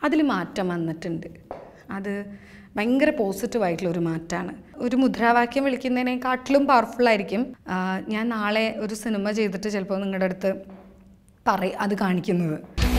അതിൽ മാറ്റം വന്നിട്ടുണ്ട് അത് ഭയങ്കര പോസിറ്റീവായിട്ടുള്ള ഒരു മാറ്റമാണ് ഒരു മുദ്രാവാക്യം വിളിക്കുന്നതിനെക്കാട്ടിലും പവർഫുൾ ആയിരിക്കും ആ, ഞാൻ നാളെ ഒരു സിനിമ ചെയ്തിട്ട് ചിലപ്പോൾ നിങ്ങളുടെ അടുത്ത് പറ അത് കാണിക്കുന്നത്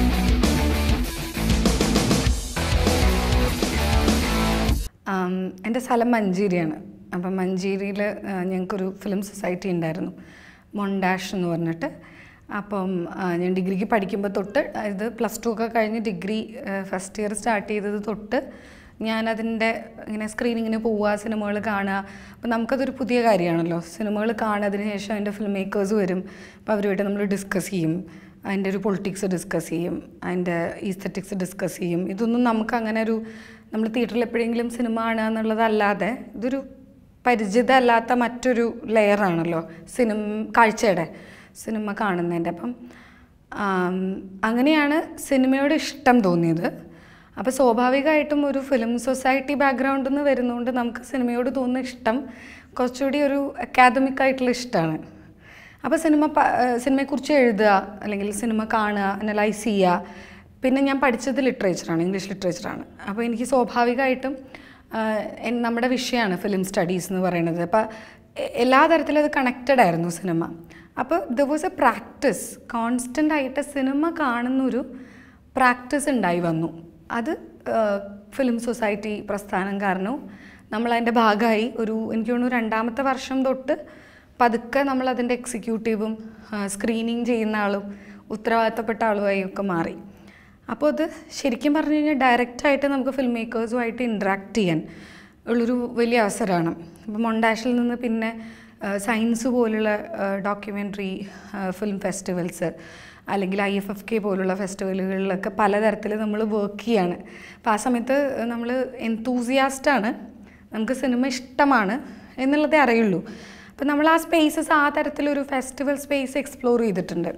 ആം, എൻ്റെ സ്ഥലം മഞ്ചേരിയാണ് അപ്പം മഞ്ചേരിയിൽ ഞങ്ങൾക്കൊരു ഫിലിം സൊസൈറ്റി ഉണ്ടായിരുന്നു മൊണ്ടാഷ് എന്ന് പറഞ്ഞിട്ട് അപ്പം ആ, ഞാൻ ഡിഗ്രിക്ക് പഠിക്കുമ്പോൾ തൊട്ട് ഇത് പ്ലസ് ടു ഒക്കെ കഴിഞ്ഞ് ഡിഗ്രി ഫസ്റ്റ് ഇയർ സ്റ്റാർട്ട് ചെയ്തത് തൊട്ട് ഞാനതിൻ്റെ ഇങ്ങനെ സ്ക്രീനിങ്ങിന് പോവുക സിനിമകൾ കാണുക അപ്പം നമുക്കതൊരു പുതിയ കാര്യമാണല്ലോ സിനിമകൾ കാണുക അതിന് ശേഷം അതിൻ്റെ ഫിലിം മേക്കേഴ്സ് വരും അപ്പോൾ അവരുമായിട്ട് നമ്മൾ ഡിസ്കസ് ചെയ്യും അതിൻ്റെ ഒരു പൊളിറ്റിക്സ് ഡിസ്കസ് ചെയ്യും അതിൻ്റെ ഈസ്തറ്റിക്സ് ഡിസ്കസ് ചെയ്യും ഇതൊന്നും നമുക്ക് അങ്ങനെ ഒരു നമ്മൾ തിയേറ്ററിൽ എപ്പോഴെങ്കിലും സിനിമ കാണുക എന്നുള്ളതല്ലാതെ ഇതൊരു പരിചിതമല്ലാത്ത മറ്റൊരു ലെയറാണല്ലോ സിനിമ കാഴ്ചയുടെ സിനിമ കാണുന്നതിൻ്റെ അപ്പം ആം, അങ്ങനെയാണ് സിനിമയോട് ഇഷ്ടം തോന്നിയത് അപ്പോൾ സ്വാഭാവികമായിട്ടും ഒരു ഫിലിം സൊസൈറ്റി ബാക്ക്ഗ്രൗണ്ടിൽ നിന്ന് വരുന്നതുകൊണ്ട് നമുക്ക് സിനിമയോട് തോന്നുന്ന ഇഷ്ടം കുറച്ചുകൂടി ഒരു അക്കാദമിക് ആയിട്ടുള്ള ഇഷ്ടമാണ് അപ്പോൾ സിനിമ പ- ഏഹ് സിനിമയെക്കുറിച്ച് എഴുതുക അല്ലെങ്കിൽ സിനിമ കാണുക അനലൈസ് ചെയ്യുക പിന്നെ ഞാൻ പഠിച്ചത് ലിറ്ററേച്ചറാണ് ഇംഗ്ലീഷ് ലിറ്ററേച്ചറാണ് അപ്പോൾ എനിക്ക് സ്വാഭാവികമായിട്ടും ആഹ് എൻ- നമ്മുടെ വിഷയമാണ് ഫിലിം സ്റ്റഡീസ് എന്ന് പറയുന്നത് അപ്പോൾ എ- എല്ലാ തരത്തിലും അത് കണക്റ്റഡ് ആയിരുന്നു സിനിമ അപ്പോൾ the was a practice constant ആയിട്ട് സിനിമ കാണുന്നൊരു പ്രാക്ടീസ് ഉണ്ടായി വന്നു അത് ഫിലിം സൊസൈറ്റി പ്രസ്ഥാനം കാരണവും നമ്മളതിൻ്റെ ഭാഗമായി ഒരു എനിക്ക് തോന്നുന്നു രണ്ടാമത്തെ വർഷം തൊട്ട് പതുക്കെ നമ്മൾ അതിൻ്റെ എക്സിക്യൂട്ടീവും സ്ക്രീനിങ് ചെയ്യുന്ന ആളും ഉത്തരവാദിത്തപ്പെട്ട ആളുമായി ഒക്കെ മാറി അപ്പോൾ അത് ശരിക്കും പറഞ്ഞു കഴിഞ്ഞാൽ ഡയറക്റ്റായിട്ട് നമുക്ക് ഫിലിം മേക്കേഴ്സുമായിട്ട് ഇൻട്രാക്ട് ചെയ്യാൻ ഉള്ളൊരു വലിയ അവസരമാണ് അപ്പോൾ മൊണ്ടാഷിൽ നിന്ന് പിന്നെ സയൻസ് പോലുള്ള ഡോക്യുമെൻ്ററി ഫിലിം ഫെസ്റ്റിവൽസ് അല്ലെങ്കിൽ ഐ എഫ് എഫ് കെ പോലുള്ള ഫെസ്റ്റിവലുകളിലൊക്കെ പലതരത്തിൽ നമ്മൾ വർക്ക് ചെയ്യാണ് അപ്പോൾ ആ സമയത്ത് നമ്മൾ എൻതൂസിയാസ്റ്റാണ് നമുക്ക് സിനിമ ഇഷ്ടമാണ് എന്നുള്ളതേ അറിയുള്ളൂ അപ്പം നമ്മൾ ആ സ്പേസസ് ആ തരത്തിലൊരു ഫെസ്റ്റിവൽ സ്പേസ് എക്സ്പ്ലോർ ചെയ്തിട്ടുണ്ട്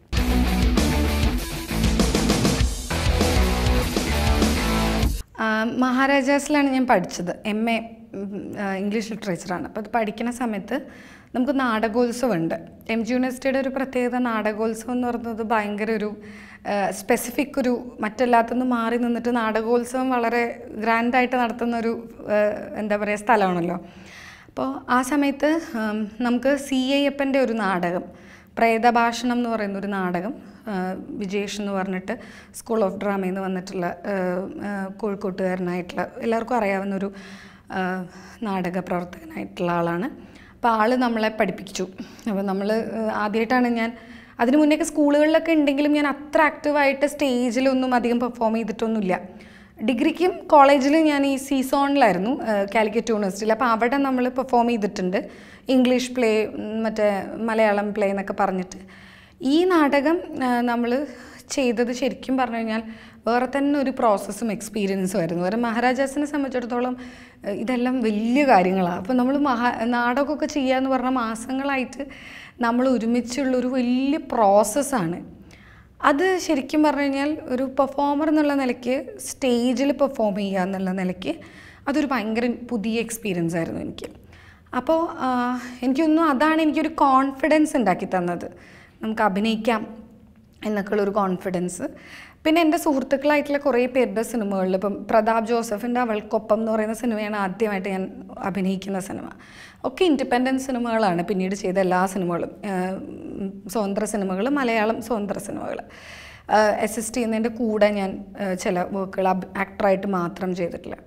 ആ, മഹാരാജാസിലാണ് ഞാൻ പഠിച്ചത് എം എ ഇംഗ്ലീഷ് ലിറ്ററേച്ചറാണ് അപ്പോൾ അത് പഠിക്കുന്ന സമയത്ത് നമുക്ക് നാടകോത്സവമുണ്ട് എം ജി യൂണിവേഴ്സിറ്റിയുടെ ഒരു പ്രത്യേകത നാടകോത്സവം എന്ന് പറയുന്നത് ഭയങ്കര ഒരു സ്പെസിഫിക് ഒരു മറ്റെല്ലാത്തുനിന്ന് മാറി നിന്നിട്ട് നാടകോത്സവം വളരെ ഗ്രാൻഡായിട്ട് നടത്തുന്ന ഒരു ആ, എന്താ പറയുക സ്ഥലമാണല്ലോ അപ്പോൾ ആ സമയത്ത് ഉം, നമുക്ക് സി അയ്യപ്പൻ്റെ ഒരു നാടകം പ്രേതഭാഷണം എന്ന് പറയുന്ന ഒരു നാടകം ആ, വിജേഷ് എന്ന് പറഞ്ഞിട്ട് സ്കൂൾ ഓഫ് ഡ്രാമയിൽ നിന്ന് വന്നിട്ടുള്ള ആ, ആ, കോഴിക്കോട്ടുകാരനായിട്ടുള്ള എല്ലാവർക്കും അറിയാവുന്ന ഒരു ആ, നാടക പ്രവർത്തകനായിട്ടുള്ള ആളാണ് അപ്പോൾ ആൾ നമ്മളെ പഠിപ്പിച്ചു അപ്പോൾ നമ്മൾ ആദ്യമായിട്ടാണ് ഞാൻ അതിന് മുന്നേയൊക്കെ സ്കൂളുകളിലൊക്കെ ഉണ്ടെങ്കിലും ഞാൻ അത്ര ആക്റ്റീവായിട്ട് സ്റ്റേജിലൊന്നും അധികം പെർഫോം ചെയ്തിട്ടൊന്നുമില്ല ഡിഗ്രിക്കും കോളേജിലും ഞാൻ ഈ സീസോണിലായിരുന്നു കാലിക്കറ്റ് യൂണിവേഴ്സിറ്റിയിൽ അപ്പോൾ അവിടെ നമ്മൾ പെർഫോം ചെയ്തിട്ടുണ്ട് ഇംഗ്ലീഷ് പ്ലേ മറ്റേ മലയാളം പ്ലേ എന്നൊക്കെ പറഞ്ഞിട്ട് ഈ നാടകം നമ്മൾ ചെയ്തത് ശരിക്കും പറഞ്ഞു കഴിഞ്ഞാൽ വേറെ തന്നെ ഒരു പ്രോസസ്സും എക്സ്പീരിയൻസും ആയിരുന്നു വേറെ മഹാരാജാസിനെ സംബന്ധിച്ചിടത്തോളം ഏഹ് ഇതെല്ലാം വലിയ കാര്യങ്ങളാണ് അപ്പോൾ നമ്മൾ മഹാ നാടകമൊക്കെ ചെയ്യുക എന്ന് പറഞ്ഞാൽ മാസങ്ങളായിട്ട് നമ്മൾ ഒരുമിച്ചുള്ളൊരു വലിയ പ്രോസസ്സാണ് അത് ശരിക്കും പറഞ്ഞു കഴിഞ്ഞാൽ ഒരു പെർഫോമർ എന്നുള്ള നിലയ്ക്ക് സ്റ്റേജിൽ പെർഫോം ചെയ്യുക എന്നുള്ള നിലയ്ക്ക് അതൊരു ഭയങ്കര പുതിയ എക്സ്പീരിയൻസ് ആയിരുന്നു എനിക്ക് അപ്പോൾ എനിക്കൊന്നും അതാണ് എനിക്കൊരു കോൺഫിഡൻസ് ഉണ്ടാക്കി തന്നത് നമുക്ക് അഭിനയിക്കാം എന്നൊക്കെയുള്ളൊരു കോൺഫിഡൻസ് പിന്നെ എൻ്റെ സുഹൃത്തുക്കളായിട്ടുള്ള കുറേ പേരുടെ സിനിമകളിൽ ഇപ്പം പ്രതാപ് ജോസഫിൻ്റെ അവൾക്കൊപ്പം എന്ന് പറയുന്ന സിനിമയാണ് ആദ്യമായിട്ട് ഞാൻ അഭിനയിക്കുന്ന സിനിമ ഒക്കെ ഇൻഡിപെൻഡൻറ്റ് സിനിമകളാണ് പിന്നീട് ചെയ്ത എല്ലാ സിനിമകളും ആഹ് ഉം സ്വതന്ത്ര സിനിമകൾ മലയാളം സ്വതന്ത്ര സിനിമകൾ അസിസ്റ്റ് ചെയ്യുന്നതിൻ്റെ കൂടെ ഞാൻ ആഹ് ചില വർക്കുകൾ ആക്ടറായിട്ട് മാത്രം ചെയ്തിട്ടില്ല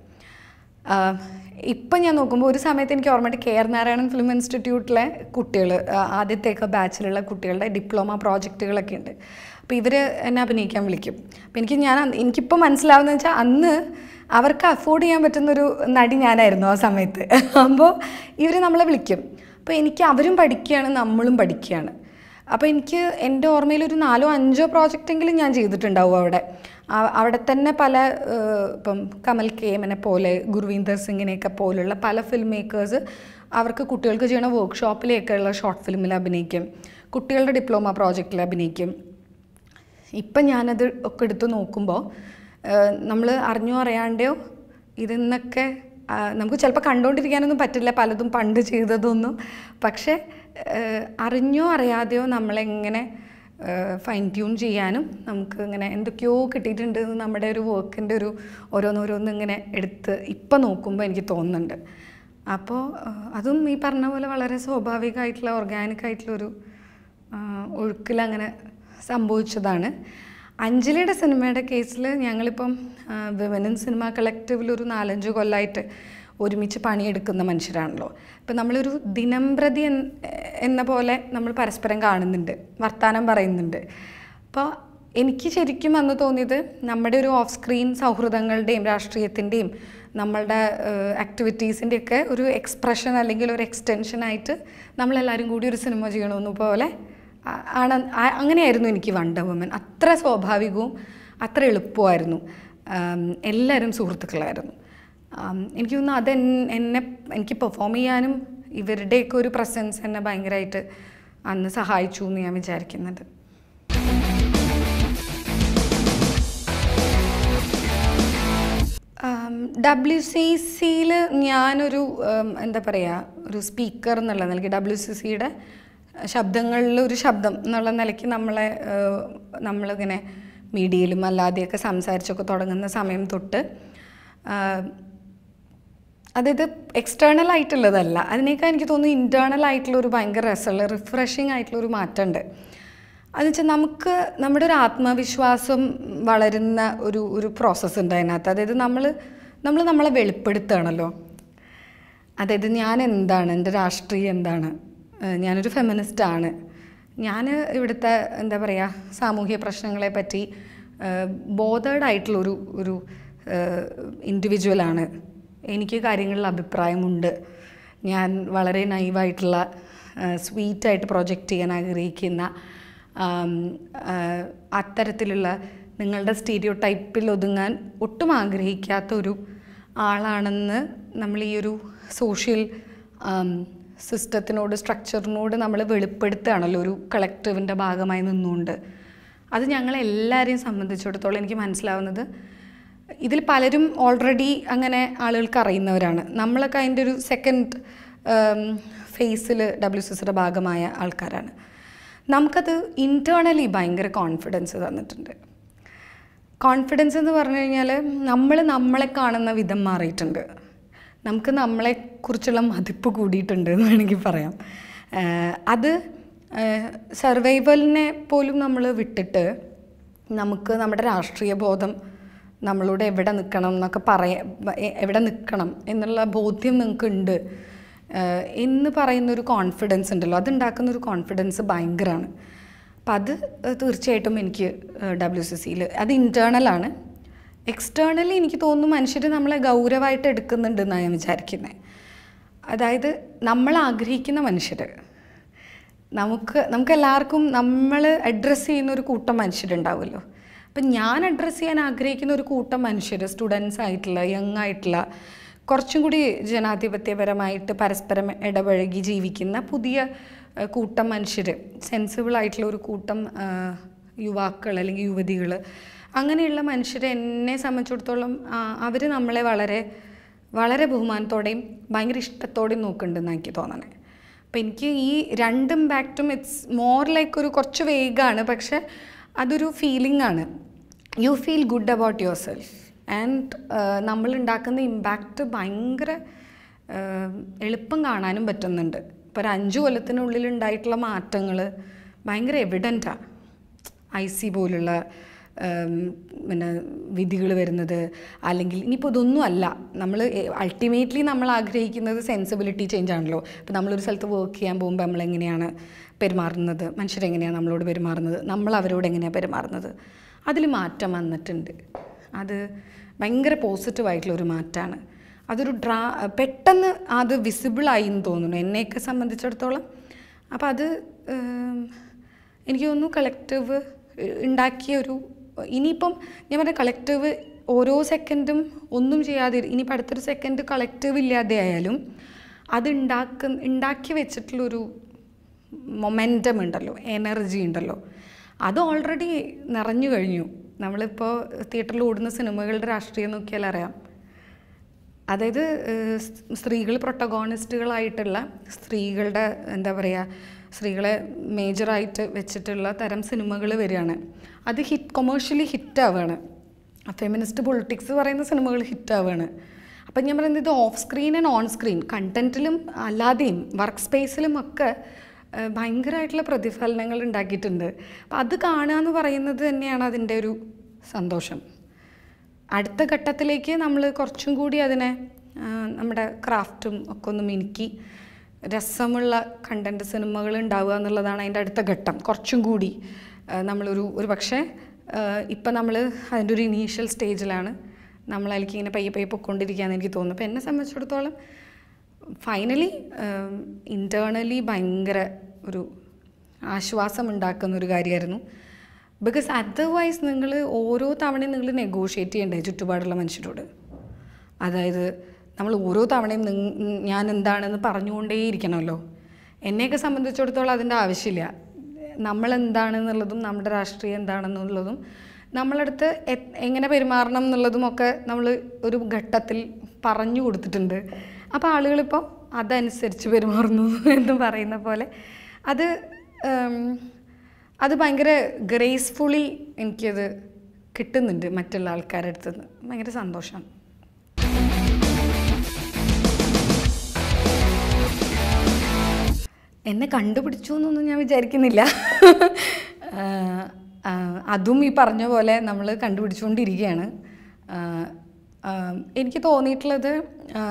ആഹ് ഇപ്പം ഞാൻ നോക്കുമ്പോൾ ഒരു സമയത്ത് എനിക്ക് ഓർമ്മയുണ്ട് കെ ആർ നാരായണൻ ഫിലിം ഇൻസ്റ്റിറ്റ്യൂട്ടിലെ കുട്ടികൾ ആദ്യത്തെയൊക്കെ ബാച്ചിലുള്ള കുട്ടികളുടെ ഡിപ്ലോമ പ്രോജക്റ്റുകളൊക്കെ ഉണ്ട് അപ്പോൾ ഇവർ എന്നെ അഭിനയിക്കാൻ വിളിക്കും അപ്പോൾ എനിക്ക് ഞാൻ അന്ന് എനിക്കിപ്പോൾ മനസ്സിലാവുന്നത് വെച്ചാൽ അന്ന് അവർക്ക് അഫോർഡ് ചെയ്യാൻ പറ്റുന്നൊരു നടി ഞാനായിരുന്നു ആ സമയത്ത് അപ്പോൾ ഇവർ നമ്മളെ വിളിക്കും അപ്പോൾ എനിക്ക് അവരും പഠിക്കുകയാണ് നമ്മളും പഠിക്കുകയാണ് അപ്പോൾ എനിക്ക് എൻ്റെ ഓർമ്മയിൽ ഒരു നാലോ അഞ്ചോ പ്രോജക്റ്റെങ്കിലും ഞാൻ ചെയ്തിട്ടുണ്ടാവും അവിടെ ആ- അവിടെ തന്നെ പല ഏഹ്, ഇപ്പം കമൽ കേമനെ പോലെ ഗുർവീന്ദർ സിംഗിനെയൊക്കെ പോലുള്ള പല ഫിലിം മേക്കേഴ്സ് അവർക്ക് കുട്ടികൾക്ക് ചെയ്യണ വർക്ക്ഷോപ്പിലേക്കുള്ള ഷോർട്ട് ഫിലിമിൽ അഭിനയിക്കും കുട്ടികളുടെ ഡിപ്ലോമ പ്രോജക്റ്റിൽ അഭിനയിക്കും ഇപ്പം ഞാനത് ഒക്കെ എടുത്ത് നോക്കുമ്പോൾ നമ്മൾ അറിഞ്ഞോ അറിയാണ്ടെയോ ഇതിന്നൊക്കെ ആ, നമുക്ക് ചിലപ്പോൾ കണ്ടുകൊണ്ടിരിക്കാനൊന്നും പറ്റില്ല പലതും പണ്ട് ചെയ്തതൊന്നും പക്ഷേ ഏഹ്, അറിഞ്ഞോ അറിയാതെയോ നമ്മളെങ്ങനെ ഫൈൻ ട്യൂൺ ചെയ്യാനും നമുക്ക് ഇങ്ങനെ എന്തൊക്കെയോ കിട്ടിയിട്ടുണ്ട് എന്ന് നമ്മുടെ ഒരു വർക്കിൻ്റെ ഒരു ഓരോന്നോരോന്ന് ഇങ്ങനെ എടുത്ത് ഇപ്പം നോക്കുമ്പോൾ എനിക്ക് തോന്നുന്നുണ്ട് അപ്പോൾ അതും ഈ പറഞ്ഞ പോലെ വളരെ സ്വാഭാവികമായിട്ടുള്ള ഓർഗാനിക് ആയിട്ടുള്ളൊരു ഒഴുക്കിലങ്ങനെ സംഭവിച്ചതാണ് അഞ്ജലിയുടെ സിനിമയുടെ കേസിൽ ഞങ്ങളിപ്പം വിമനൻ സിനിമ കളക്റ്റീവിൽ ഒരു നാലഞ്ച് കൊല്ലമായിട്ട് ഒരുമിച്ച് പണിയെടുക്കുന്ന മനുഷ്യരാണല്ലോ ഇപ്പം നമ്മളൊരു ദിനംപ്രതി എൻ- എന്ന പോലെ നമ്മൾ പരസ്പരം കാണുന്നുണ്ട് വർത്തമാനം പറയുന്നുണ്ട് അപ്പോൾ എനിക്ക് ശരിക്കും അന്ന് തോന്നിയത് നമ്മുടെ ഒരു ഓഫ് സ്ക്രീൻ സൗഹൃദങ്ങളുടെയും രാഷ്ട്രീയത്തിൻ്റെയും നമ്മളുടെ ആക്ടിവിറ്റീസിൻ്റെ ഒക്കെ ഒരു എക്സ്പ്രഷൻ അല്ലെങ്കിൽ ഒരു എക്സ്റ്റൻഷൻ ആയിട്ട് നമ്മളെല്ലാവരും കൂടി ഒരു സിനിമ ചെയ്യണമെന്ന് പോലെ ആ- ആണ് ആ- അങ്ങനെയായിരുന്നു എനിക്ക് വണ്ടർ വുമൻ അത്ര സ്വാഭാവികവും അത്ര എളുപ്പമായിരുന്നു ആം, എല്ലാവരും സുഹൃത്തുക്കളായിരുന്നു ആം, എനിക്ക് തോന്നുന്നു അത് എൻ- എന്നെ എനിക്ക് പെർഫോം ചെയ്യാനും ഇവരുടെയൊക്കെ ഒരു പ്രസൻസ് എന്നെ ഭയങ്കരമായിട്ട് അന്ന് സഹായിച്ചു എന്ന് ഞാൻ വിചാരിക്കുന്നുണ്ട് ഡബ്ല്യു സി സിയിൽ ഞാനൊരു ഉം, എന്താ പറയുക ഒരു സ്പീക്കർ എന്നുള്ള നിലയ്ക്ക് ഡബ്ല്യു സി സിയുടെ ശബ്ദങ്ങളിൽ ഒരു ശബ്ദം എന്നുള്ള നിലയ്ക്ക് നമ്മളെ ഏഹ്, നമ്മളിങ്ങനെ മീഡിയയിലും അല്ലാതെയൊക്കെ സംസാരിച്ചൊക്കെ തുടങ്ങുന്ന സമയം തൊട്ട് ആഹ്, അതായത് എക്സ്റ്റേണൽ ആയിട്ടുള്ളതല്ല അതിനേക്കാൾ എനിക്ക് തോന്നുന്നു ഇൻറ്റേർണൽ ആയിട്ടുള്ള ഒരു ഭയങ്കര രസമുള്ള റിഫ്രഷിങ് ആയിട്ടുള്ള ഒരു മാറ്റമുണ്ട് അതെന്ന് വെച്ചാൽ നമുക്ക് നമ്മുടെ ഒരു ആത്മവിശ്വാസം വളരുന്ന ഒരു ഒരു പ്രോസസ്സ് ഉണ്ട് അതിനകത്ത് അതായത് നമ്മൾ നമ്മൾ നമ്മളെ വെളിപ്പെടുത്തുകയാണല്ലോ അതായത് ഞാൻ എന്താണ് എൻ്റെ രാഷ്ട്രീയം എന്താണ് ഏഹ് ഞാനൊരു ഫെമിനിസ്റ്റ് ആണ് ഞാൻ ഇവിടുത്തെ എന്താ പറയുക സാമൂഹ്യ പ്രശ്നങ്ങളെ പറ്റി ബോധേഡ് ആയിട്ടുള്ള ഒരു ഒരു ഇൻഡിവിജ്വലാണ് എനിക്ക് കാര്യങ്ങളിൽ അഭിപ്രായമുണ്ട് ഞാൻ വളരെ നൈവായിട്ടുള്ള സ്വീറ്റായിട്ട് പ്രൊജക്റ്റ് ചെയ്യാൻ ആഗ്രഹിക്കുന്ന ആം, ആ, അത്തരത്തിലുള്ള നിങ്ങളുടെ സ്റ്റീരിയോ ടൈപ്പിൽ ഒതുങ്ങാൻ ഒട്ടും ആഗ്രഹിക്കാത്ത ഒരു ആളാണെന്ന് നമ്മൾ ഈ ഒരു സോഷ്യൽ സിസ്റ്റത്തിനോട് സ്ട്രക്ചറിനോട് നമ്മൾ വെളിപ്പെടുത്തുകയാണല്ലോ ഒരു കളക്റ്റീവിൻ്റെ ഭാഗമായി നിന്നുകൊണ്ട് അത് ഞങ്ങളെല്ലാവരെയും സംബന്ധിച്ചിടത്തോളം എനിക്ക് മനസ്സിലാവുന്നത് ഇതിൽ പലരും ഓൾറെഡി അങ്ങനെ ആളുകൾക്ക് അറിയുന്നവരാണ് നമ്മളൊക്കെ അതിൻ്റെ ഒരു സെക്കൻഡ് ഫേസിൽ ഡബ്ല്യു സി സിയുടെ ഭാഗമായ ആൾക്കാരാണ് നമുക്കത് ഇൻറ്റേർണലി ഭയങ്കര കോൺഫിഡൻസ് തന്നിട്ടുണ്ട് കോൺഫിഡൻസ് എന്ന് പറഞ്ഞു കഴിഞ്ഞാൽ നമ്മൾ നമ്മളെ കാണുന്ന വിധം മാറിയിട്ടുണ്ട് നമുക്ക് നമ്മളെക്കുറിച്ചുള്ള മതിപ്പ് കൂടിയിട്ടുണ്ട് എന്ന് വേണമെങ്കിൽ പറയാം ആഹ് അത് സർവൈവലിനെ പോലും നമ്മൾ വിട്ടിട്ട് നമുക്ക് നമ്മുടെ രാഷ്ട്രീയ ബോധം നമ്മളോട് എവിടെ നിൽക്കണം എന്നൊക്കെ പറയാ എ- എവിടെ നിൽക്കണം എന്നുള്ള ബോധ്യം നിങ്ങൾക്കുണ്ട് ആഹ് എന്ന് പറയുന്നൊരു കോൺഫിഡൻസ് ഉണ്ടല്ലോ അതുണ്ടാക്കുന്ന ഒരു കോൺഫിഡൻസ് ഭയങ്കരമാണ് അപ്പം അത് ഏഹ് തീർച്ചയായിട്ടും എനിക്ക് ഡബ്ല്യു സി സിയിൽ അത് ഇൻറ്റേർണലാണ് എക്സ്റ്റേണലി എനിക്ക് തോന്നുന്നു മനുഷ്യർ നമ്മളെ ഗൗരവമായിട്ട് എടുക്കുന്നുണ്ടെന്നാണ് ഞാൻ വിചാരിക്കുന്നത് അതായത് നമ്മൾ ആഗ്രഹിക്കുന്ന മനുഷ്യർ നമുക്ക് നമുക്ക് എല്ലാവർക്കും നമ്മൾ അഡ്രസ്സ് ചെയ്യുന്ന ഒരു കൂട്ടം മനുഷ്യരുണ്ടാവുമല്ലോ അപ്പം ഞാൻ അഡ്രസ്സ് ചെയ്യാൻ ആഗ്രഹിക്കുന്ന ഒരു കൂട്ടം മനുഷ്യർ സ്റ്റുഡൻസ് ആയിട്ടുള്ള യങ് ആയിട്ടുള്ള കുറച്ചും കൂടി ജനാധിപത്യപരമായിട്ട് പരസ്പരം ഇടപഴകി ജീവിക്കുന്ന പുതിയ ഏഹ്, കൂട്ടം മനുഷ്യർ സെൻസിബിൾ ആയിട്ടുള്ള ഒരു കൂട്ടം യുവാക്കൾ അല്ലെങ്കിൽ യുവതികൾ അങ്ങനെയുള്ള മനുഷ്യർ എന്നെ സംബന്ധിച്ചിടത്തോളം അവർ നമ്മളെ വളരെ വളരെ ബഹുമാനത്തോടെയും ഭയങ്കര ഇഷ്ടത്തോടെയും നോക്കുന്നുണ്ടെന്ന് എനിക്ക് തോന്നണേ അപ്പം എനിക്ക് ഈ രണ്ട് ഇമ്പാക്റ്റും ഇറ്റ്സ് മോർ ലൈക്ക് ഒരു കുറച്ച് വേഗമാണ് പക്ഷെ അതൊരു ഫീലിംഗ് ആണ് you feel good about yourself and നമ്മൾ ഉണ്ടാക്കുന്ന ഇമ്പാക്റ്റ് ഭയങ്കര ആഹ്, എളുപ്പം കാണാനും പറ്റുന്നുണ്ട് ഇപ്പോൾ ഒരു അഞ്ച് കൊല്ലത്തിനുള്ളിൽ ഉണ്ടായിട്ടുള്ള മാറ്റങ്ങൾ ഭയങ്കര എവിഡൻ്റാണ് ഐ സി പോലുള്ള ഉം, പിന്നെ വിധികൾ വരുന്നത് അല്ലെങ്കിൽ ഇനിയിപ്പോൾ ഇതൊന്നും അല്ല നമ്മൾ അൾട്ടിമേറ്റ്ലി നമ്മൾ ആഗ്രഹിക്കുന്നത് സെൻസിബിലിറ്റി ചേഞ്ച് ആണല്ലോ ഇപ്പോൾ നമ്മളൊരു സ്ഥലത്ത് വർക്ക് ചെയ്യാൻ പോകുമ്പോൾ നമ്മളെങ്ങനെയാണ് പെരുമാറുന്നത് മനുഷ്യരെങ്ങനെയാണ് നമ്മളോട് പെരുമാറുന്നത് നമ്മൾ അവരോട് എങ്ങനെയാണ് പെരുമാറുന്നത് അതിൽ മാറ്റം വന്നിട്ടുണ്ട് അത് ഭയങ്കര പോസിറ്റീവായിട്ടുള്ള ഒരു മാറ്റമാണ് അതൊരു ഡ്രാ പെട്ടെന്ന് അത് വിസിബിളായി എന്ന് തോന്നുന്നു എന്നെയൊക്കെ സംബന്ധിച്ചിടത്തോളം അപ്പോൾ അത് ഉം, എനിക്ക് തോന്നുന്നു കളക്റ്റീവ് ഉണ്ടാക്കിയ ഒരു ഇനിയിപ്പം ഞാൻ പറഞ്ഞ കളക്റ്റീവ് ഓരോ സെക്കൻഡും ഒന്നും ചെയ്യാതെ ഇനിയിപ്പോൾ അടുത്തൊരു സെക്കൻഡ് കളക്റ്റീവ് ഇല്ലാതെ ആയാലും അത് ഉണ്ടാക്ക ഉണ്ടാക്കി വെച്ചിട്ടുള്ളൊരു മൊമെൻറ്റം ഉണ്ടല്ലോ എനർജി ഉണ്ടല്ലോ അത് ഓൾറെഡി നിറഞ്ഞു കഴിഞ്ഞു നമ്മളിപ്പോൾ തിയേറ്ററിൽ ഓടുന്ന സിനിമകളുടെ രാഷ്ട്രീയം നോക്കിയാൽ അറിയാം അതായത് സ്ത്രീകൾ പ്രൊട്ടഗോണിസ്റ്റുകളായിട്ടുള്ള സ്ത്രീകളുടെ എന്താ പറയുക സ്ത്രീകളെ മേജറായിട്ട് വെച്ചിട്ടുള്ള തരം സിനിമകൾ വരികയാണ് അത് ഹിറ്റ് കൊമേഴ്ഷ്യലി ഹിറ്റാവുകയാണ് ഫെമിനിസ്റ്റ് പൊളിറ്റിക്സ് പറയുന്ന സിനിമകൾ ഹിറ്റാവുകയാണ് അപ്പം ഞാൻ പറയുന്നത് ഇത് off screen and on screen കണ്ടൻറ്റിലും അല്ലാതെയും വർക്ക് സ്പേസിലും ഒക്കെ ഏഹ്, ഭയങ്കരമായിട്ടുള്ള പ്രതിഫലനങ്ങൾ ഉണ്ടാക്കിയിട്ടുണ്ട് അപ്പം അത് കാണുക എന്ന് പറയുന്നത് തന്നെയാണ് അതിൻ്റെ ഒരു സന്തോഷം അടുത്ത ഘട്ടത്തിലേക്ക് നമ്മൾ കുറച്ചും കൂടി അതിനെ ആ, നമ്മുടെ ക്രാഫ്റ്റും ഒക്കെ ഒന്ന് മിനുക്കി രസമുള്ള കണ്ടൻറ് സിനിമകൾ ഉണ്ടാവുക എന്നുള്ളതാണ് അതിൻ്റെ അടുത്ത ഘട്ടം കുറച്ചും കൂടി ആ, നമ്മളൊരു ഒരു പക്ഷേ ഇപ്പം നമ്മൾ അതിൻ്റെ ഒരു ഇനീഷ്യൽ സ്റ്റേജിലാണ് നമ്മൾ അതിലേക്ക് ഇങ്ങനെ പയ്യെ പയ്യെ പൊയ്ക്കൊണ്ടിരിക്കുകയെന്ന് എനിക്ക് തോന്നുന്നു അപ്പോൾ എന്നെ സംബന്ധിച്ചിടത്തോളം ഫൈനലി ഇൻറ്റേർണലി ഭയങ്കര ഒരു ആശ്വാസം ഉണ്ടാക്കുന്ന ഒരു കാര്യമായിരുന്നു ബിക്കോസ് അതർവൈസ് നിങ്ങൾ ഓരോ തവണയും നിങ്ങൾ നെഗോഷിയേറ്റ് ചെയ്യണ്ടേ ചുറ്റുപാടുള്ള മനുഷ്യരോട് അതായത് നമ്മൾ ഓരോ തവണയും നിങ് ഞാൻ എന്താണെന്ന് പറഞ്ഞുകൊണ്ടേയിരിക്കണമല്ലോ എന്നെയൊക്കെ സംബന്ധിച്ചിടത്തോളം അതിൻ്റെ ആവശ്യമില്ല നമ്മൾ എന്താണെന്നുള്ളതും നമ്മുടെ രാഷ്ട്രീയം എന്താണെന്നുള്ളതും നമ്മളടുത്ത് എ- എങ്ങനെ പെരുമാറണം എന്നുള്ളതും ഒക്കെ നമ്മൾ ഒരു ഘട്ടത്തിൽ പറഞ്ഞു കൊടുത്തിട്ടുണ്ട് അപ്പോൾ ആളുകളിപ്പോൾ അതനുസരിച്ച് പെരുമാറുന്നു എന്ന് പറയുന്ന പോലെ അത് ഉം, അത് ഭയങ്കര ഗ്രേസ്ഫുള്ളി എനിക്കത് കിട്ടുന്നുണ്ട് മറ്റുള്ള ആൾക്കാരുടെ അടുത്ത് നിന്ന് ഭയങ്കര സന്തോഷമാണ് എന്നെ കണ്ടുപിടിച്ചു എന്നൊന്നും ഞാൻ വിചാരിക്കുന്നില്ല ആ, ആ, അതും ഈ പറഞ്ഞ പോലെ നമ്മൾ കണ്ടുപിടിച്ചുകൊണ്ടിരിക്കുകയാണ് ആ, ആ, എനിക്ക് തോന്നിയിട്ടുള്ളത് ആ,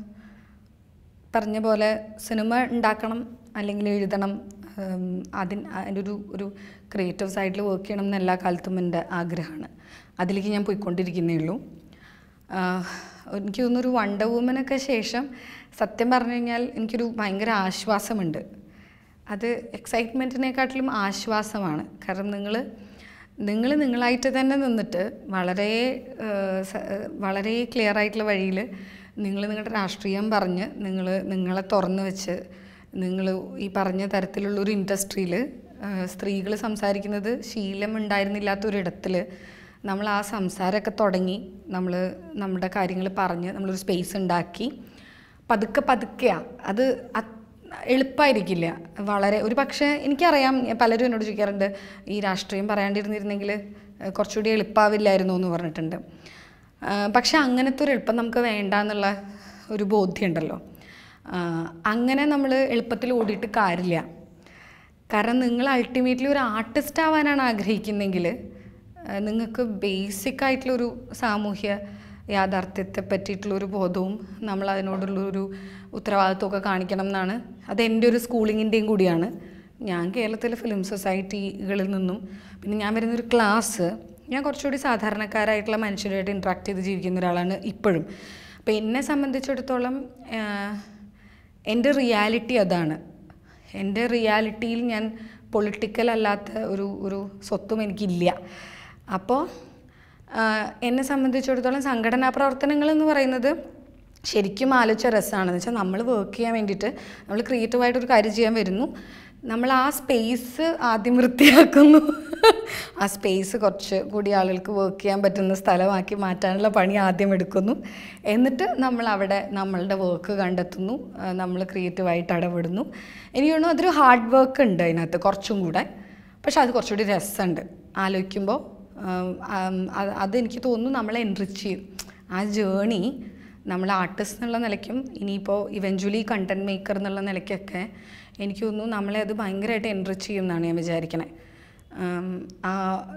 പറഞ്ഞ പോലെ സിനിമ ഉണ്ടാക്കണം അല്ലെങ്കിൽ എഴുതണം ഉം, അതിന് അതിൻ്റെ ഒരു ഒരു ക്രിയേറ്റീവ് സൈഡിൽ വർക്ക് ചെയ്യണം എന്ന് എല്ലാ കാലത്തും എൻ്റെ ആഗ്രഹമാണ് അതിലേക്ക് ഞാൻ പോയിക്കൊണ്ടിരിക്കുന്നേ ഉള്ളൂ ആഹ്, എനിക്ക് തോന്നുന്നൊരു വണ്ടർ വുമനൊക്കെ ശേഷം സത്യം പറഞ്ഞു കഴിഞ്ഞാൽ എനിക്കൊരു ഭയങ്കര ആശ്വാസമുണ്ട് അത് എക്സൈറ്റ്മെൻറ്റിനെക്കാട്ടിലും ആശ്വാസമാണ് കാരണം നിങ്ങൾ നിങ്ങൾ നിങ്ങളായിട്ട് തന്നെ നിന്നിട്ട് വളരെ ആഹ്, സ- ആഹ്, വളരെ ക്ലിയർ ആയിട്ടുള്ള വഴിയിൽ നിങ്ങൾ നിങ്ങളുടെ രാഷ്ട്രീയം പറഞ്ഞ് നിങ്ങൾ നിങ്ങളെ തുറന്നു വെച്ച് നിങ്ങൾ ഈ പറഞ്ഞ തരത്തിലുള്ളൊരു ഇൻഡസ്ട്രിയിൽ സ്ത്രീകൾ സംസാരിക്കുന്നത് ശീലം ഉണ്ടായിരുന്നില്ലാത്തൊരിടത്തിൽ നമ്മൾ ആ സംസാരമൊക്കെ തുടങ്ങി നമ്മൾ നമ്മുടെ കാര്യങ്ങൾ പറഞ്ഞ് നമ്മളൊരു സ്പേസ് ഉണ്ടാക്കി പതുക്കെ പതുക്കെയാണ് അത് അത് എളുപ്പമായിരിക്കില്ല വളരെ ഒരു പക്ഷേ എനിക്കറിയാം പലരും എന്നോട് ചോദിക്കാറുണ്ട് ഈ രാഷ്ട്രീയം പറയാണ്ടിരുന്നിരുന്നെങ്കിൽ ഏഹ്, കുറച്ചുകൂടി എളുപ്പമാവില്ലായിരുന്നു എന്ന് പറഞ്ഞിട്ടുണ്ട് ആഹ് പക്ഷെ അങ്ങനത്തെ ഒരു എളുപ്പം നമുക്ക് വേണ്ട എന്നുള്ള ഒരു ബോധ്യമുണ്ടല്ലോ ആഹ് അങ്ങനെ നമ്മൾ എളുപ്പത്തിൽ ഓടിയിട്ട് കാര്യമില്ല കാരണം നിങ്ങൾ അൾട്ടിമേറ്റ്ലി ഒരു ആർട്ടിസ്റ്റ് ആവാനാണ് ആഗ്രഹിക്കുന്നെങ്കിൽ നിങ്ങൾക്ക് ബേസിക് ആയിട്ടുള്ളൊരു സാമൂഹ്യ യാഥാർത്ഥ്യത്തെ പറ്റിയിട്ടുള്ളൊരു ബോധവും നമ്മൾ അതിനോടുള്ളൊരു ഉത്തരവാദിത്വമൊക്കെ കാണിക്കണം എന്നാണ് അത് എൻ്റെ ഒരു സ്കൂളിങ്ങിൻ്റെയും കൂടിയാണ് ഞാൻ കേരളത്തിലെ ഫിലിം സൊസൈറ്റികളിൽ നിന്നും പിന്നെ ഞാൻ വരുന്നൊരു ക്ലാസ് ഞാൻ കുറച്ചുകൂടി സാധാരണക്കാരായിട്ടുള്ള മനുഷ്യരായിട്ട് ഇൻട്രാക്ട് ചെയ്ത് ജീവിക്കുന്ന ഒരാളാണ് ഇപ്പോഴും അപ്പോൾ എന്നെ സംബന്ധിച്ചിടത്തോളം ആഹ്, എൻ്റെ റിയാലിറ്റി അതാണ് എൻ്റെ റിയാലിറ്റിയിൽ ഞാൻ പൊളിറ്റിക്കൽ അല്ലാത്ത ഒരു ഒരു സ്വത്തും എനിക്കില്ല അപ്പോൾ ആഹ്, എന്നെ സംബന്ധിച്ചിടത്തോളം സംഘടനാ പ്രവർത്തനങ്ങൾ എന്ന് പറയുന്നത് ശരിക്കും ആലോചിച്ച രസമാണെന്ന് വെച്ചാൽ നമ്മൾ വർക്ക് ചെയ്യാൻ വേണ്ടിയിട്ട് നമ്മൾ ക്രിയേറ്റീവായിട്ടൊരു കാര്യം ചെയ്യാൻ വരുന്നു നമ്മൾ ആ സ്പേസ് ആദ്യം വൃത്തിയാക്കുന്നു ആ സ്പേസ് കുറച്ച് കൂടി ആളുകൾക്ക് വർക്ക് ചെയ്യാൻ പറ്റുന്ന സ്ഥലമാക്കി മാറ്റാനുള്ള പണി ആദ്യം എടുക്കുന്നു എന്നിട്ട് നമ്മൾ അവിടെ നമ്മളുടെ വർക്ക് കണ്ടെത്തുന്നു നമ്മൾ ക്രിയേറ്റീവായിട്ട് ഇടപെടുന്നു എനിക്ക് തോന്നുന്നു അതൊരു ഹാർഡ് വർക്ക് ഉണ്ട് അതിനകത്ത് കുറച്ചും കൂടെ പക്ഷെ അത് കുറച്ചുകൂടി രസമുണ്ട് ആലോചിക്കുമ്പോൾ അതെനിക്ക് തോന്നുന്നു നമ്മളെ എൻറിച്ച് ചെയ്യും ആ ജേണി നമ്മൾ ആർട്ടിസ്റ്റ് എന്നുള്ള നിലയ്ക്കും ഇനിയിപ്പോൾ ഇവഞ്ച്വലി കണ്ടൻറ് മേക്കർ എന്നുള്ള നിലയ്ക്കൊക്കെ എനിക്ക് തോന്നുന്നു നമ്മളെ അത് ഭയങ്കരമായിട്ട് എൻറിച്ച് ചെയ്യും എന്നാണ് ഞാൻ വിചാരിക്കണേ ഉം, ആ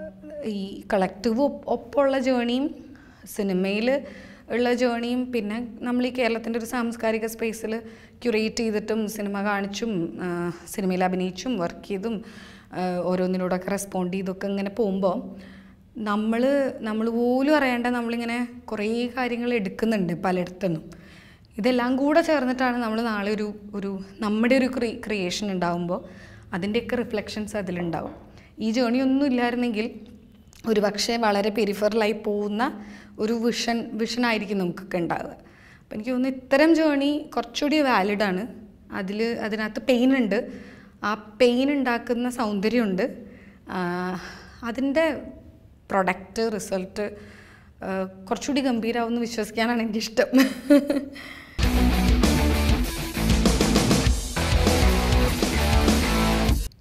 ഈ കളക്റ്റീവ് ഒപ്പമുള്ള ജേണിയും സിനിമയിൽ ഉള്ള ജേണിയും പിന്നെ നമ്മൾ ഈ കേരളത്തിൻ്റെ ഒരു സാംസ്കാരിക സ്പേസിൽ ക്യൂറേറ്റ് ചെയ്തിട്ടും സിനിമ കാണിച്ചും ആ, സിനിമയിൽ അഭിനയിച്ചും വർക്ക് ചെയ്തും ആ, ഓരോന്നിനോടൊക്കെ റെസ്പോണ്ട് ചെയ്തൊക്കെ ഇങ്ങനെ പോകുമ്പോൾ നമ്മൾ നമ്മൾ പോലും അറിയാണ്ട് നമ്മളിങ്ങനെ കുറേ കാര്യങ്ങൾ എടുക്കുന്നുണ്ട് പലയിടത്തുനിന്നും ഇതെല്ലാം കൂടെ ചേർന്നിട്ടാണ് നമ്മൾ നാളെ ഒരു ഒരു നമ്മുടെ ഒരു ക്രി ക്രിയേഷൻ ഉണ്ടാകുമ്പോൾ അതിൻ്റെയൊക്കെ റിഫ്ലക്ഷൻസ് അതിലുണ്ടാവും ഈ ജേണി ഒന്നും ഇല്ലായിരുന്നെങ്കിൽ ഒരു പക്ഷേ വളരെ പെരിഫറലായി പോകുന്ന ഒരു വിഷൻ വിഷനായിരിക്കും നമുക്കൊക്കെ ഉണ്ടാവുക അപ്പം എനിക്ക് തോന്നുന്നു ഇത്തരം ജേണി കുറച്ചുകൂടി വാലിഡാണ് അതിൽ അതിനകത്ത് പെയിൻ ഉണ്ട് ആ പെയിൻ ഉണ്ടാക്കുന്ന സൗന്ദര്യമുണ്ട് അതിൻ്റെ പ്രൊഡക്റ്റ് റിസൾട്ട് കുറച്ചുകൂടി ഗംഭീരമാവുമെന്ന് വിശ്വസിക്കാനാണ് എനിക്കിഷ്ടം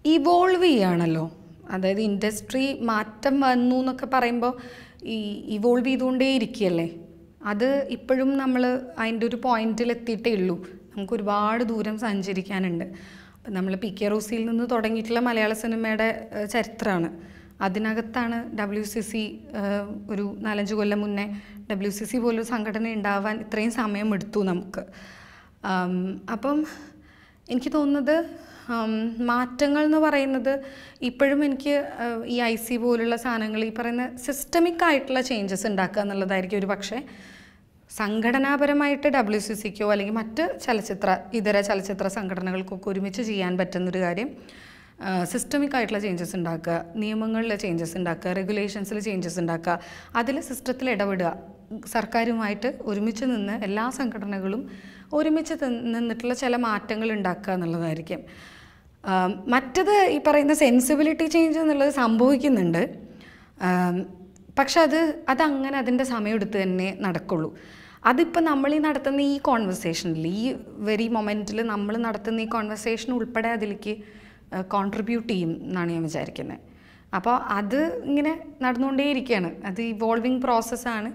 ഇവോൾവ് ചെയ്യുകയാണല്ലോ അതായത് ഇൻഡസ്ട്രി മാറ്റം വന്നു എന്നൊക്കെ പറയുമ്പോൾ ഈ ഇവോൾവ് ചെയ്തുകൊണ്ടേ ഇരിക്കുകയല്ലേ അത് ഇപ്പോഴും നമ്മൾ അതിൻ്റെ ഒരു പോയിന്റിൽ എത്തിയിട്ടേ ഉള്ളൂ നമുക്ക് ഒരുപാട് ദൂരം സഞ്ചരിക്കാനുണ്ട് അപ്പം നമ്മൾ പി കെ റോസിയിൽ നിന്ന് തുടങ്ങിയിട്ടുള്ള മലയാള സിനിമയുടെ ഏഹ്, ചരിത്രമാണ് അതിനകത്താണ് ഡബ്ല്യു സി സി ഒരു നാലഞ്ച് കൊല്ലം മുന്നേ ഡബ്ല്യു സി സി പോലൊരു സംഘടന ഉണ്ടാവാൻ ഇത്രയും സമയം എടുത്തു നമുക്ക് ആം, അപ്പം എനിക്ക് തോന്നുന്നത് ആം, മാറ്റങ്ങൾ എന്ന് പറയുന്നത് ഇപ്പോഴും എനിക്ക് ആ, ഈ ഐ സി പോലുള്ള സാധനങ്ങൾ ഈ പറയുന്ന സിസ്റ്റമിക് ആയിട്ടുള്ള ചേഞ്ചസ് ഉണ്ടാക്കുക എന്നുള്ളതായിരിക്കും ഒരു പക്ഷേ സംഘടനാപരമായിട്ട് ഡബ്ല്യു സി സിക്കോ അല്ലെങ്കിൽ മറ്റ് ചലച്ചിത്ര ഇതര ചലച്ചിത്ര സംഘടനകൾക്കൊക്കെ ഒരുമിച്ച് ചെയ്യാൻ പറ്റുന്നൊരു കാര്യം സിസ്റ്റമിക് ആയിട്ടുള്ള ചേഞ്ചസ് ഉണ്ടാക്കുക നിയമങ്ങളിൽ ചേഞ്ചസ് ഉണ്ടാക്കുക റെഗുലേഷൻസിൽ ചേഞ്ചസ് ഉണ്ടാക്കുക അതിൽ സിസ്റ്റത്തിൽ ഇടപെടുക സർക്കാരുമായിട്ട് ഒരുമിച്ച് നിന്ന് എല്ലാ സംഘടനകളും ഒരുമിച്ച് തി- നിന്നിട്ടുള്ള ചില മാറ്റങ്ങൾ ഉണ്ടാക്കുക എന്നുള്ളതായിരിക്കും ആം, മറ്റത് ഈ പറയുന്ന സെൻസിബിലിറ്റി ചേഞ്ച് എന്നുള്ളത് സംഭവിക്കുന്നുണ്ട് ആം, പക്ഷെ അത് അതങ്ങനെ അതിൻ്റെ സമയമെടുത്ത് തന്നെ നടക്കുള്ളൂ അതിപ്പോൾ നമ്മൾ ഈ നടത്തുന്ന ഈ കോൺവെർസേഷനിൽ ഈ വെരി മൊമെൻറ്റിൽ നമ്മൾ നടത്തുന്ന ഈ കോൺവെർസേഷൻ ഉൾപ്പെടെ അതിലേക്ക് കോൺട്രിബ്യൂട്ട് ചെയ്യും എന്നാണ് ഞാൻ വിചാരിക്കുന്നത് അപ്പോൾ അത് ഇങ്ങനെ നടന്നുകൊണ്ടേയിരിക്കുകയാണ് അത് ഇവോൾവിങ് പ്രോസസ്സാണ്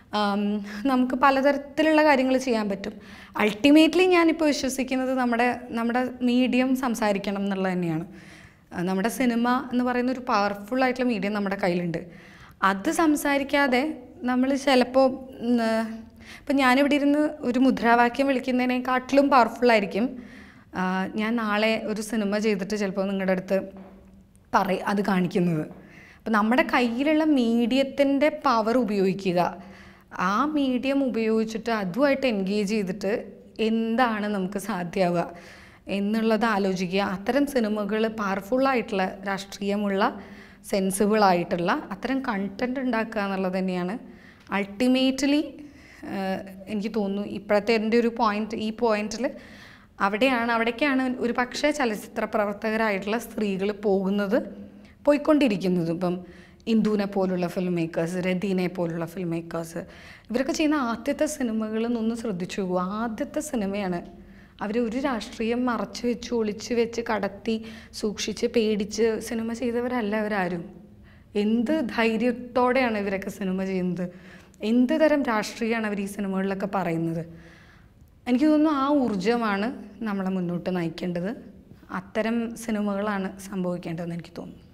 നമുക്ക് പലതരത്തിലുള്ള കാര്യങ്ങൾ ചെയ്യാൻ പറ്റും അൾട്ടിമേറ്റ്ലി ഞാനിപ്പോൾ വിശ്വസിക്കുന്നത് നമ്മുടെ നമ്മുടെ മീഡിയം സംസാരിക്കണം എന്നുള്ളത് തന്നെയാണ് ആ, നമ്മുടെ സിനിമ എന്ന് പറയുന്ന ഒരു പവർഫുൾ ആയിട്ടുള്ള മീഡിയം നമ്മുടെ കയ്യിലുണ്ട് അത് സംസാരിക്കാതെ നമ്മൾ ചിലപ്പോൾ ഇപ്പം ഞാനിവിടെ ഇരുന്ന് ഒരു മുദ്രാവാക്യം വിളിക്കുന്നതിനെക്കാട്ടിലും പവർഫുൾ ആയിരിക്കും ആ, ഞാൻ നാളെ ഒരു സിനിമ ചെയ്തിട്ട് ചിലപ്പോൾ നിങ്ങളുടെ അടുത്ത് പറ അത് കാണിക്കുന്നത് അപ്പം നമ്മുടെ കയ്യിലുള്ള മീഡിയത്തിൻ്റെ പവർ ഉപയോഗിക്കുക ആ മീഡിയം ഉപയോഗിച്ചിട്ട് അതുമായിട്ട് എൻഗേജ് ചെയ്തിട്ട് എന്താണ് നമുക്ക് സാധ്യമാവുക എന്നുള്ളത് ആലോചിക്കുക അത്തരം സിനിമകൾ പവർഫുള്ളായിട്ടുള്ള രാഷ്ട്രീയമുള്ള സെൻസിബിൾ ആയിട്ടുള്ള അത്തരം കണ്ടൻറ് ഉണ്ടാക്കുക എന്നുള്ളത് തന്നെയാണ് അൾട്ടിമേറ്റ്ലി എനിക്ക് തോന്നുന്നു ഇപ്പോഴത്തെ എൻ്റെ ഒരു പോയിന്റ് ഈ പോയിന്റിൽ അവിടെയാണ് അവിടേക്കാണ് ഒരു പക്ഷേ ചലച്ചിത്ര പ്രവർത്തകരായിട്ടുള്ള സ്ത്രീകൾ പോകുന്നത് പോയിക്കൊണ്ടിരിക്കുന്നത് ഇപ്പം ഇന്ദുവിനെ പോലുള്ള ഫിലിം മേക്കേഴ്സ് രതീനെ പോലുള്ള ഫിലിം മേക്കേഴ്സ് ഇവരൊക്കെ ചെയ്യുന്ന ആദ്യത്തെ സിനിമകൾ ഒന്ന് ശ്രദ്ധിച്ചു പോകും ആദ്യത്തെ സിനിമയാണ് അവർ ഒരു രാഷ്ട്രീയം മറച്ചു വെച്ച് ഒളിച്ചു വെച്ച് കടത്തി സൂക്ഷിച്ച് പേടിച്ച് സിനിമ ചെയ്തവരല്ല അവരാരും എന്ത് ധൈര്യത്തോടെയാണ് ഇവരൊക്കെ സിനിമ ചെയ്യുന്നത് എന്ത് തരം രാഷ്ട്രീയമാണ് അവർ ഈ സിനിമകളിലൊക്കെ പറയുന്നത് എനിക്ക് തോന്നുന്നു ആ ഊർജമാണ് നമ്മളെ മുന്നോട്ട് നയിക്കേണ്ടത് അത്തരം സിനിമകളാണ് സംഭവിക്കേണ്ടതെന്ന് എനിക്ക് തോന്നുന്നു